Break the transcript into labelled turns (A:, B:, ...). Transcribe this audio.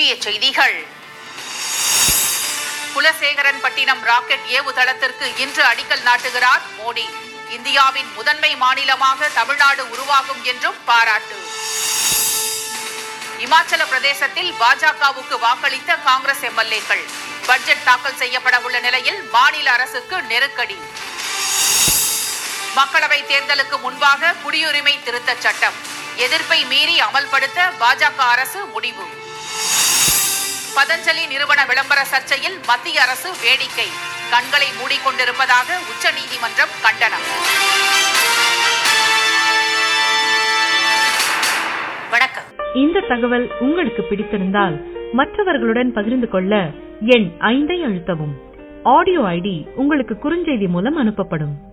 A: முக்கிய செய்திகள் குலசேகரன்பட்டினம் ராக்கெட் ஏவுதளத்திற்கு இன்று அடிக்கல் நாட்டுகிறார் மோடி இந்தியாவின் முதன்மை மாநிலமாக தமிழ்நாடு உருவாகும் என்றும் பாராட்டு இமாச்சல பிரதேசத்தில் பாஜகவுக்கு வாக்களித்த காங்கிரஸ் எம்எல்ஏக்கள் பட்ஜெட் தாக்கல் செய்யப்பட உள்ள நிலையில் மாநில அரசுக்கு நெருக்கடி மக்களவை தேர்தலுக்கு முன்பாக குடியுரிமை திருத்தச் சட்டம் எதிர்ப்பை மீறி அமல்படுத்த பாஜக அரசு முடிவு பதஞ்சலி நிறுவன விளம்பர சர்ச்சையில் மத்திய அரசு வேடிக்கை கண்களை மூடிக்கொண்டிருப்பதாக உச்சநீதிமன்றம் கண்டனம் வணக்கம்
B: இந்த தகவல் உங்களுக்கு பிடித்திருந்தால் மற்றவர்களுடன் பகிர்ந்து கொள்ள எண் ஐந்தை அழுத்தவும் ஆடியோ ஐடி உங்களுக்கு குறுஞ்செய்தி மூலம் அனுப்பப்படும்